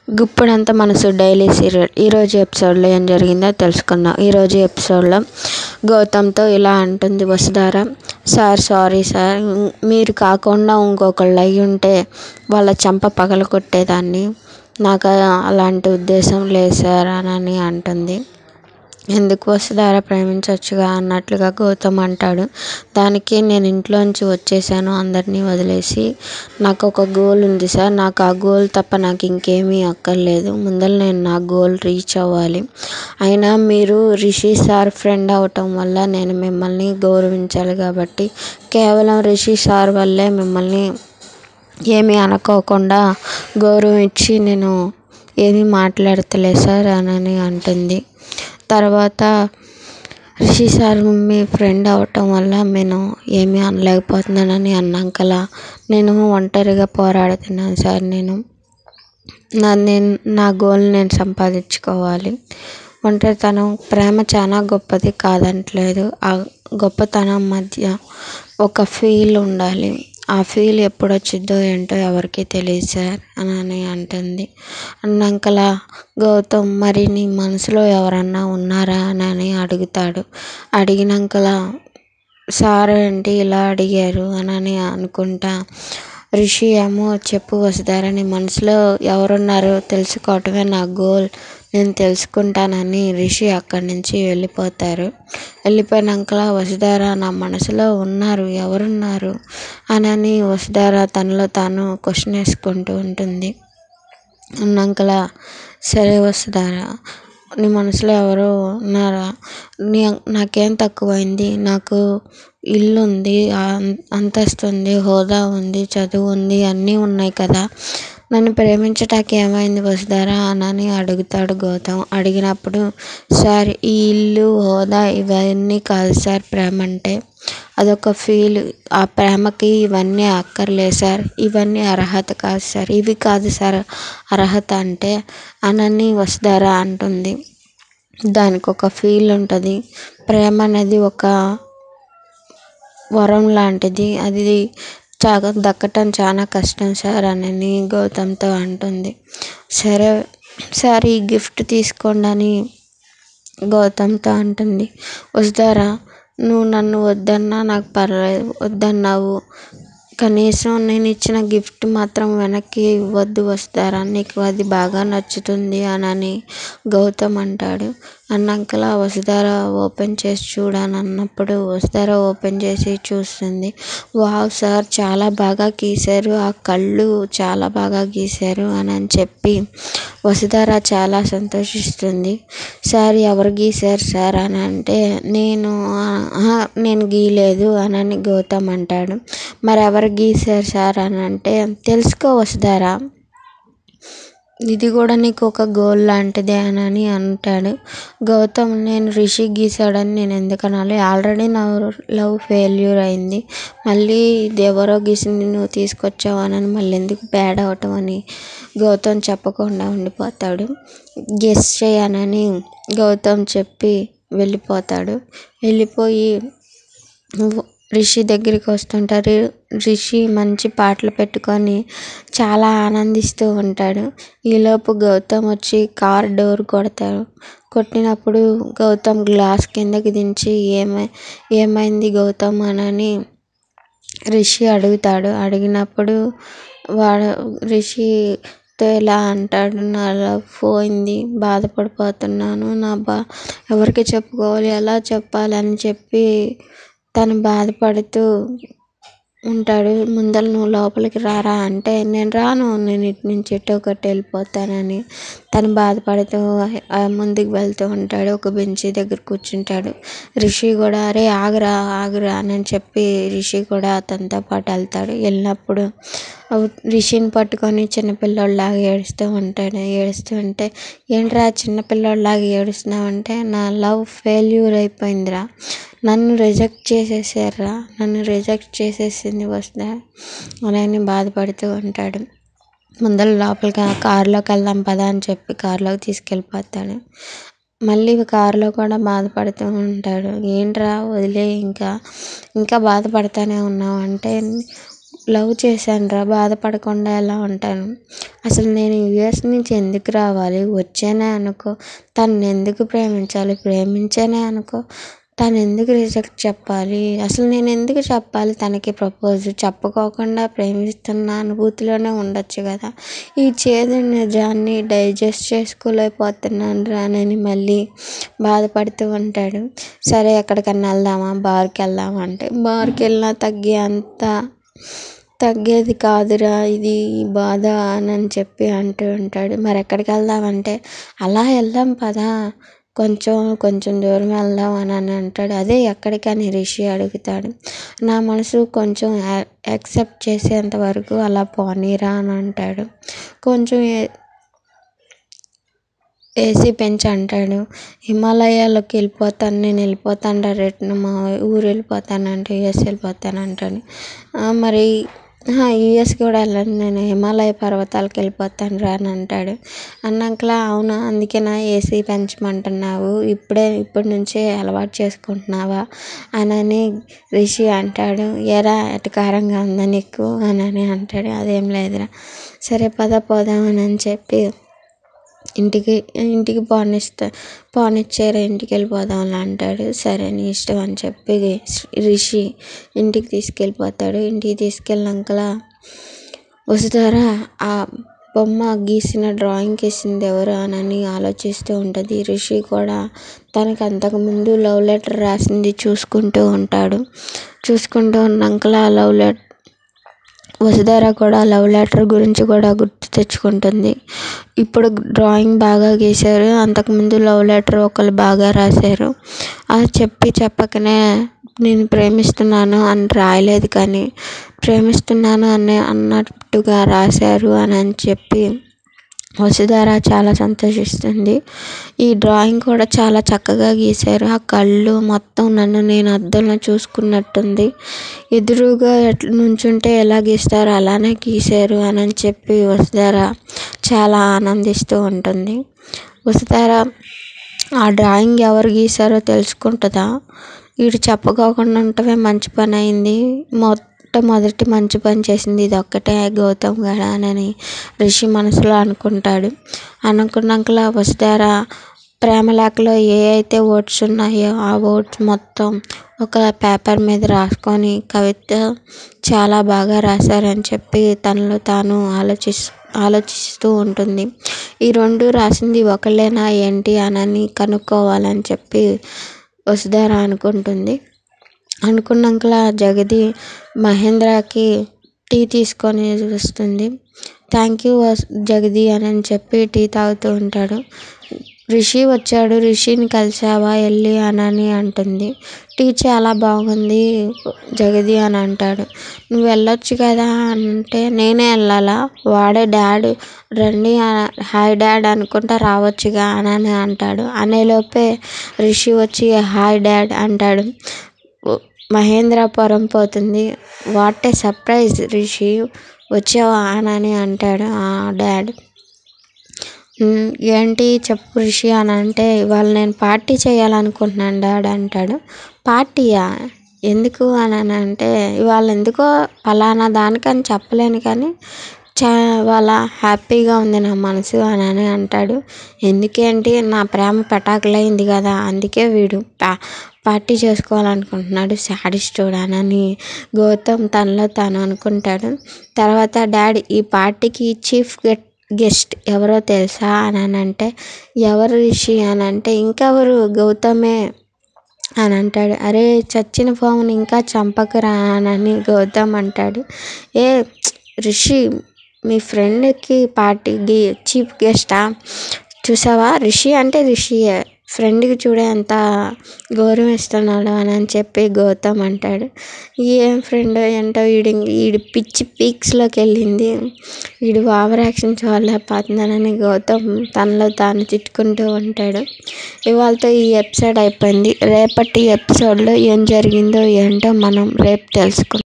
గుప్పుడంత మనసు daily serial ఈరోజు ఎపిసోడ్లో ఏం జరిగిందో తెలుసుకుందాం ఈరోజు ఎపిసోడ్లో గౌతమ్తో ఇలా అంటుంది వసుధార సార్ సారీ సార్ మీరు కాకుండా ఇంకొకళ్ళు అయి ఉంటే వాళ్ళ చెంప పగల కొట్టేదాన్ని నాకు అలాంటి ఉద్దేశం లేదు సార్ అని అంటుంది ఎందుకు వసుధార ప్రేమించవచ్చుగా అన్నట్లుగా గౌతమ్ అంటాడు దానికి నేను ఇంట్లోంచి వచ్చేసాను అందరినీ వదిలేసి నాకు ఒక గోల్ ఉంది సార్ నాకు ఆ గోల్ తప్ప నాకు ఇంకేమీ అక్కర్లేదు ముందర నేను నా గోల్ రీచ్ అవ్వాలి అయినా మీరు రిషి సార్ ఫ్రెండ్ అవటం వల్ల నేను మిమ్మల్ని గౌరవించాలి కాబట్టి కేవలం రిషి సార్ వల్లే మిమ్మల్ని ఏమీ అనుకోకుండా గౌరవం ఇచ్చి నేను ఏమీ మాట్లాడతలే సార్ అని అంటుంది తర్వాత రిషి సార్ మీ ఫ్రెండ్ అవటం వల్ల నేను ఏమీ అనలేకపోతున్నానని అన్నాకలా నేను ఒంటరిగా పోరాడుతున్నాను సార్ నేను నా నేను నా గోల్ నేను సంపాదించుకోవాలి ఒంటరితనం ప్రేమ చాలా గొప్పది కాదంటలేదు ఆ గొప్పతనం మధ్య ఒక ఫీల్ ఉండాలి ఆ ఫీల్ ఎప్పుడు వచ్చిద్దో ఏంటో ఎవరికి తెలియదు సార్ అని అంటుంది అన్నాకలా గౌతమ్ మరి నీ మనసులో ఎవరన్నా ఉన్నారా అని అడుగుతాడు అడిగినాకలా సార్ ఏంటి ఇలా అడిగారు అని అనుకుంటా రిషి ఏమో చెప్పు వసుధారా నీ మనసులో ఎవరున్నారో తెలుసుకోవటమే నా గోల్ నేను తెలుసుకుంటానని రిషి అక్కడి నుంచి వెళ్ళిపోతారు వెళ్ళిపోయినాక వసుధార నా మనసులో ఉన్నారు ఎవరున్నారు అని వసుధార తనలో తాను క్వశ్చన్ వేసుకుంటూ ఉంటుంది అన్నాకలా సరే వసుధార నీ మనసులో ఎవరో ఉన్నారా నీ నాకేం తక్కువైంది నాకు ఇల్లు ఉంది అంతస్తు ఉంది హోదా ఉంది చదువు ఉంది అన్నీ ఉన్నాయి కదా నన్ను ప్రేమించటానికి ఏమైంది వసుధారా అని అడుగుతాడు గౌతమ్ అడిగినప్పుడు సార్ ఈ ఇల్లు హోదా ఇవన్నీ కాదు సార్ ప్రేమ అంటే అదొక ఫీల్ ఆ ప్రేమకి ఇవన్నీ అక్కర్లేదు సార్ ఇవన్నీ అర్హత కాదు సార్ ఇవి కాదు సార్ అర్హత అంటే అనని వసుధారా అంటుంది దానికి ఒక ఫీల్ ఉంటుంది ప్రేమ అనేది ఒక వరం లాంటిది అది చాలా దక్కటం చాలా కష్టం సార్ అని గౌతమ్తో అంటుంది సరే సార్ ఈ గిఫ్ట్ తీసుకోండి అని గౌతమ్తో అంటుంది వసుధారా నువ్వు నన్ను వద్దన్నా నాకు పర్లేదు వద్దన్నావు కనీసం నేను ఇచ్చిన గిఫ్ట్ మాత్రం వెనక్కి ఇవ్వద్దు వస్తారా నీకు అది బాగా నచ్చుతుంది అని గౌతమ్ అంటాడు అన్నాకలా వసుధార ఓపెన్ చేసి చూడని అన్నప్పుడు వసుధార ఓపెన్ చేసి చూస్తుంది వావ్ సార్ చాలా బాగా గీశారు ఆ కళ్ళు చాలా బాగా గీశారు అని చెప్పి వసుధార చాలా సంతోషిస్తుంది సార్ ఎవరు గీశారు సార్ అని అంటే నేను నేను గీయలేదు అని గౌతమ్ అంటాడు మరి ఎవరు గీశారు సార్ అని అంటే తెలుసుకో వసుధారా ఇది కూడా నీకు ఒక గోల్ లాంటిదే అని అంటాడు గౌతమ్ నేను రిషి గీసాడని నేను ఎందుకు అనాలి ఆల్రెడీ నా లవ్ ఫెయిల్యూర్ అయింది మళ్ళీ ఇది ఎవరో గీసింది నువ్వు తీసుకొచ్చావు అని మళ్ళీ ఎందుకు బ్యాడ్ అవటం అని గౌతమ్ చెప్పకుండా ఉండిపోతాడు గెస్ చేయనని గౌతమ్ చెప్పి వెళ్ళిపోతాడు వెళ్ళిపోయి రిషి దగ్గరికి వస్తుంటారు రిషి మంచి పాటలు పెట్టుకొని చాలా ఆనందిస్తూ ఉంటాడు ఈలోపు గౌతమ్ వచ్చి కార్ డోర్ కొడతాడు కొట్టినప్పుడు గౌతమ్ గ్లాస్ కిందకి దించి ఏమై ఏమైంది గౌతమ్ అని రిషి అడుగుతాడు అడిగినప్పుడు వాడు రిషితో ఇలా అంటాడు నా లవ్ పోయింది బాధపడిపోతున్నాను నా బా ఎవరికి చెప్పుకోవాలి ఎలా చెప్పాలి అని చెప్పి తను బాధపడుతూ ఉంటాడు ముందర నువ్వు లోపలికి రారా అంటే నేను రాను నేను ఇటు నుంచి ఎటో ఒకటి వెళ్ళిపోతానని తను బాధపడుతూ ముందుకు వెళ్తూ ఉంటాడు ఒక బెంచి దగ్గర కూర్చుంటాడు రిషి కూడా అరే ఆగురా ఆగురా అని చెప్పి రిషి కూడా అతనితో పాటు వెళ్తాడు వెళ్ళినప్పుడు రిషిని పట్టుకొని చిన్నపిల్లోడిలాగా ఏడుస్తూ ఉంటాడు ఏడుస్తూ ఉంటే ఏంట్రా చిన్నపిల్లోడిలాగా ఏడుస్తున్నావు అంటే నా లవ్ ఫెయిల్యూర్ అయిపోయిందిరా నన్ను రిజెక్ట్ చేసేసారా నన్ను రిజెక్ట్ చేసేసింది వస్తే అని బాధపడుతూ ఉంటాడు ముందర లోపలికి కారులోకి వెళ్దాం పదా అని చెప్పి కారులోకి తీసుకెళ్ళిపోతాడు మళ్ళీ కారులో కూడా బాధపడుతూ ఉంటాడు ఏంట్రా వదిలే ఇంకా ఇంకా బాధపడతానే ఉన్నావు అంటే లవ్ చేశానురా బాధపడకుండా ఎలా ఉంటాను అసలు నేను యుఎస్ నుంచి ఎందుకు రావాలి వచ్చానే అనుకో తనని ఎందుకు ప్రేమించాలి ప్రేమించానే అనుకో తను ఎందుకు రిజెక్ట్ చెప్పాలి అసలు నేను ఎందుకు చెప్పాలి తనకి ప్రపోజ్ చెప్పుకోకుండా ప్రేమిస్తున్న అనుభూతిలోనే ఉండొచ్చు కదా ఈ చేదు నిజాన్ని డైజెస్ట్ చేసుకోలేకపోతున్నాను రానని మళ్ళీ బాధపడుతూ ఉంటాడు సరే ఎక్కడికన్నా వెళ్దామా బార్కి వెళ్దామా అంటే బార్కి వెళ్ళినా తగ్గే అంత తగ్గేది కాదురా ఇది బాధ అని చెప్పి అంటూ ఉంటాడు మరి ఎక్కడికి వెళ్దామంటే అలా వెళ్దాం పదా కొంచెం కొంచెం దూరం వెళ్దాం అని అని అంటాడు అదే ఎక్కడికని రిషి అడుగుతాడు నా మనసు కొంచెం యాక్సెప్ట్ చేసేంత వరకు అలా పోనీరా అని అంటాడు కొంచెం ఏసీ పెంచి అంటాడు హిమాలయాల్లోకి వెళ్ళిపోతాను నేను వెళ్ళిపోతాను రిటర్న్ మా ఊరు వెళ్ళిపోతానంటే యుఎస్ వెళ్ళిపోతాను అంటాడు మరి యుఎస్ కూడా వెళ్ళను నేను హిమాలయ పర్వతాలకు వెళ్ళిపోతాను రా అని అంటాడు అన్నాక అవునా అందుకేనా ఏసీ పెంచమంటున్నావు ఇప్పుడే ఇప్పటి నుంచే అలవాటు చేసుకుంటున్నావా అని రిషి అంటాడు ఎరా ఎటకారంగా ఉందా నీకు అని అంటాడు అదేం లేదురా సరే పద పోదామని అని చెప్పి ఇంటికి ఇంటికి పోనిస్తా పోనిచ్చారు ఇంటికి వెళ్ళిపోదాం అని అంటాడు సరే నీ ఇష్టం అని చెప్పి రిషి ఇంటికి తీసుకెళ్ళిపోతాడు ఇంటికి తీసుకెళ్ళినాక వసుధారా ఆ బొమ్మ గీసిన డ్రాయింగ్ వేసింది ఎవరు అని ఆలోచిస్తూ ఉంటుంది రిషి కూడా తనకి అంతకుముందు లవ్ లెటర్ రాసింది చూసుకుంటూ ఉంటాడు చూసుకుంటూ ఉన్నాక ఆ లవ్ లెటర్ వసుధార కూడా లవ్ లెటర్ గురించి కూడా గుర్తు తెచ్చుకుంటుంది ఇప్పుడు డ్రాయింగ్ బాగా గీశారు అంతకుముందు లవ్ లెటర్ ఒకరు బాగా రాశారు అది చెప్పి చెప్పకనే నేను ప్రేమిస్తున్నాను అని రాయలేదు కానీ ప్రేమిస్తున్నాను అని అన్నట్టుగా రాశారు అని అని చెప్పి వసుధార చాలా సంతోషిస్తుంది ఈ డ్రాయింగ్ కూడా చాలా చక్కగా గీశారు ఆ కళ్ళు మొత్తం నన్ను నేను అద్దంలో చూసుకున్నట్టుంది ఎదురుగా ఎట్లా నుంచుంటే ఎలా గీస్తారో అలానే గీశారు అని అని చెప్పి వసుధార చాలా ఆనందిస్తూ ఉంటుంది వసుధార ఆ డ్రాయింగ్ ఎవరు గీశారో తెలుసుకుంటుందా వీడు చెప్పుకోకుండా ఉండటమే మంచి పని అయింది మొట్టమొదటి మంచి పని చేసింది ఇది ఒక్కటే గౌతమ్ గడ అని రిషి మనసులో అనుకుంటాడు అనుకున్నాక వసుధార ప్రేమ లేఖలో ఏ అయితే ఓట్స్ ఉన్నాయో ఆ ఓట్స్ మొత్తం ఒక పేపర్ మీద రాసుకొని కవిత చాలా బాగా రాశారని చెప్పి తనలో తాను ఆలోచిస్ ఆలోచిస్తూ ఉంటుంది ఈ రెండు రాసింది ఒకళ్ళేనా ఏంటి అని కనుక్కోవాలని చెప్పి వసుధార అనుకుంటుంది అనుకున్నాక జగది మహేంద్రకి టీ తీసుకొని వస్తుంది థ్యాంక్ యూ జగది అని చెప్పి టీ తాగుతూ ఉంటాడు రిషి వచ్చాడు రిషిని కలిసావా వెళ్ళి అని అంటుంది టీ చాలా బాగుంది జగది అని అంటాడు నువ్వు వెళ్ళొచ్చు కదా అంటే నేనే వెళ్ళాలా వాడే డాడ్ రండి హాయ్ డాడ్ అనుకుంటా రావచ్చుగా అని అంటాడు అనేలోపే రిషి వచ్చి హాయ్ డాడ్ అంటాడు మహేంద్రపురం పోతుంది వాట్ ఏ సర్ప్రైజ్ రిషి వచ్చావా అని అంటాడు ఆ డాడ్ ఏంటి చెప్పు రిషి అని అంటే ఇవాళ నేను పార్టీ చేయాలనుకుంటున్నాను డాడ్ అంటాడు పార్టీయా ఎందుకు అని అంటే ఇవాళ ఎందుకో ఫలానా దానికని చెప్పలేను కానీ చాలా హ్యాపీగా ఉంది నా మనసు అని అని అంటాడు ఎందుకేంటి నా ప్రేమ పెటాకులైంది కదా అందుకే వీడు పా పార్టీ చేసుకోవాలనుకుంటున్నాడు శాడిస్టోడ్ అని గౌతమ్ తనలో తాను అనుకుంటాడు తర్వాత డాడీ ఈ పార్టీకి చీఫ్ గెస్ట్ ఎవరో తెలుసా అని అంటే ఎవరు రిషి అని అంటే ఇంకెవరు గౌతమే అని అంటాడు అరే చచ్చిన పాముని ఇంకా చంపకరా అని గౌతమ్ అంటాడు ఏ రిషి మీ ఫ్రెండ్కి పార్టీకి చీఫ్ గెస్టా చూసావా రిషి అంటే రిషియే ఫ్రెండ్కి చూడే ఎంత గౌరవం ఇస్తున్నాడు అని అని చెప్పి గౌతమ్ అంటాడు ఏం ఫ్రెండ్ ఏంటో వీడి వీడి పిచ్చి పీక్స్లోకి వెళ్ళింది వీడు ఓవర్ యాక్షన్ చూడలేకపోతున్నానని గౌతమ్ తనలో తాను తిట్టుకుంటూ ఉంటాడు ఇవాళతో ఈ ఎపిసోడ్ అయిపోయింది రేపటి ఎపిసోడ్లో ఏం జరిగిందో ఏంటో మనం రేపు తెలుసుకుందాం